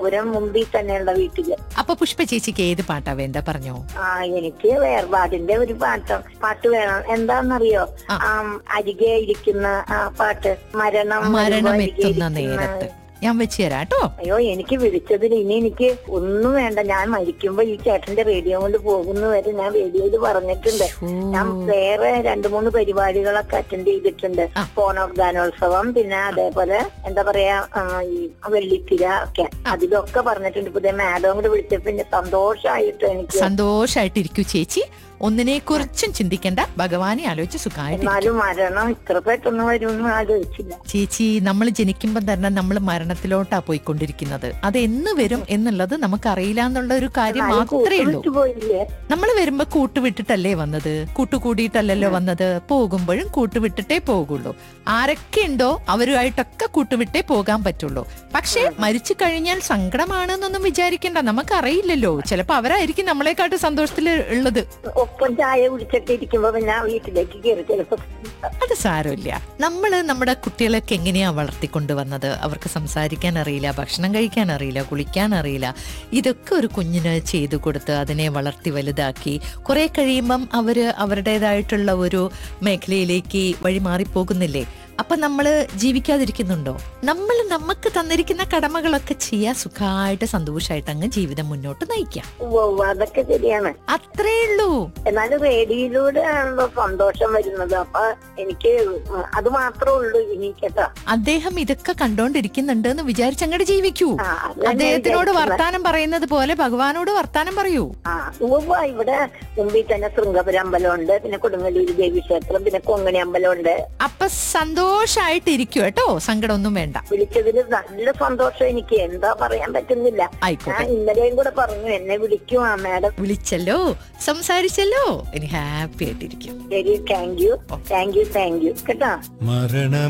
ഗോപുരം മുമ്പിൽ തന്നെയുള്ള വീട്ടില് അപ്പൊ പുഷ്പ ചേച്ചിക്ക് ഏത് പാട്ടാ വേണ്ട പറഞ്ഞോ ആ എനിക്ക് വേർപാടിന്റെ ഒരു പാട്ട് പാട്ട് വേണം എന്താന്നറിയോ ആ. ആ അരികെ ഇരിക്കുന്ന ആ പാട്ട് മരണം മരണം വരുമ്പോ അരികെ എത്തുന്ന ഇരിക്കുന്ന- നേരത്ത് ഞാൻ വെച്ച് തരാം കേട്ടോ അയ്യോ എനിക്ക് വിളിച്ചതിൽ ഇനി എനിക്ക് ഒന്നും വേണ്ട ഞാൻ മരിക്കുമ്പോ ഈ ചേട്ടന്റെ റേഡിയോ കൊണ്ട് പോകുന്ന വരെ ഞാൻ റേഡിയോയിൽ പറഞ്ഞിട്ടുണ്ട് ഞാൻ വേറെ രണ്ടു മൂന്ന് പരിപാടികളൊക്കെ അറ്റൻഡ് ചെയ്തിട്ടുണ്ട് ആ. ഫോൺ ഗാനോത്സവം പിന്നെ അതേപോലെ എന്താ പറയാ ആ, ഈ വെള്ളിത്തിര ഒക്കെ അതിലൊക്കെ പറഞ്ഞിട്ടുണ്ട് ഇപ്പൊ മാഡം കൂടെ വിളിച്ചപ്പോ പിന്നെ സന്തോഷമായിട്ട് എനിക്ക് സന്തോഷായിട്ടിരിക്കൂ ചേച്ചി ഒന്നിനെ കുറിച്ചും ചിന്തിക്കണ്ട ഭഗവാനെ ആലോചിച്ച് സുഖമായിട്ട് എന്നാലും മരണം ഇത്ര പെട്ടെന്ന് വരുമെന്ന് ആലോചിച്ചില്ല ചേച്ചി നമ്മൾ ജനിക്കുമ്പോൾ തന്നെ നമ്മൾ മരണത്തിലോട്ടാ പോയിക്കൊണ്ടിരിക്കുന്നത് അത് എന്ന് വരും എന്നുള്ളത് നമുക്കറിയില്ല എന്നുള്ള ഒരു കാര്യം മാത്രമേ ഉള്ളൂ കൂട്ടുവിട്ട് പോയില്ലേ നമ്മൾ വരുമ്പോ കൂട്ടുവിട്ടിട്ടല്ലേ വന്നത് കൂട്ടുകൂടിയിട്ടല്ലല്ലോ വന്നത് പോകുമ്പോഴും കൂട്ടുവിട്ടിട്ടേ പോകുള്ളൂ ആരൊക്കെ ഉണ്ടോ അവരുമായിട്ടൊക്കെ കൂട്ടുവിട്ടേ പോകാൻ പറ്റുള്ളൂ പക്ഷേ മരിച്ചു കഴിഞ്ഞാൽ സങ്കടമാണെന്നൊന്നും വിചാരിക്കണ്ട നമുക്കറിയില്ലല്ലോ ചിലപ്പോ അവരായിരിക്കും നമ്മളെക്കാട്ട് സന്തോഷത്തിൽ ഉള്ളത് ഒപ്പം ചായ കുടിച്ചിട്ട് ഇരിക്കുമ്പോ പിന്നെ ആ വീട്ടിലേക്ക് കയറി ചിലപ്പോ അത് സാരമില്ല നമ്മള് നമ്മുടെ കുട്ടികളൊക്കെ എങ്ങനെയാ വളർത്തിക്കൊണ്ടുവന്നത് അവർക്ക് സംസാരിക്കാൻ അറിയില്ല ഭക്ഷണം കഴിക്കാൻ അറിയില്ല കുളിക്കാൻ അറിയില്ല ഇതൊക്കെ ഒരു കുഞ്ഞിന് ചെയ്തു കൊടുത്ത് അതിനെ വളർത്തി വലുതാക്കി കുറെ കഴിയുമ്പം അവര് അവരുടേതായിട്ടുള്ള ഒരു മേഖലയിലേക്ക് വഴി മാറിപ്പോകുന്നില്ലേ അപ്പൊ നമ്മള് ജീവിക്കാതിരിക്കുന്നുണ്ടോ നമ്മൾ നമുക്ക് തന്നിരിക്കുന്ന കടമകളൊക്കെ ചെയ്യാ സുഖമായിട്ട് സന്തോഷമായിട്ട് അങ്ങ് ജീവിതം മുന്നോട്ട് നയിക്കാം ഉവ്വ് ഉവ്വ് അതൊക്കെ ശരിയാണ് അത്രേ ഉള്ളൂ എന്നാലും റേഡിയോയിലൂടെ ആണല്ലോ സന്തോഷം വരുന്നത് അപ്പൊ എനിക്ക് അത് മാത്രമേ ഉള്ളൂ ഇനി കേട്ടോ അദ്ദേഹം ഇതൊക്കെ കണ്ടോണ്ടിരിക്കുന്നുണ്ട് എന്ന് വിചാരിച്ചങ്ങോട്ട് ജീവിക്കൂ ആ, അത് തന്നെ അദ്ദേഹത്തിനോട് വിചാരിക്കുന്നത്. വർത്താനം പറയുന്നത് പോലെ ഭഗവാനോട് വർത്താനം പറയൂ ആ ഉവ്വ് ഇവിടെ മുമ്പിൽ തന്നെ ശൃംഗപുരം അമ്പലമുണ്ട് പിന്നെ കൊടുങ്ങല്ലൂർ ദേവീക്ഷേത്രം പിന്നെ കൊങ്ങണി അമ്പലമുണ്ട് അപ്പൊ സന്തോഷായിട്ടിരിക്കൂ കേട്ടോ സങ്കടമൊന്നും വേണ്ട വിളിച്ചതിൽ നല്ല സന്തോഷം എനിക്ക് എന്താ പറയാൻ പറ്റുന്നില്ല ആയിക്കോട്ടെ ഞാൻ ഇന്നലെയും കൂടെ പറഞ്ഞു എന്നെ വിളിക്കും ആ മാഡം വിളിച്ചല്ലോ സംസാരിച്ചല്ലോ ഇനി ഹാപ്പി ആയിട്ടിരിക്കും ശരി thank you thank you thank you കേട്ടോ മരണ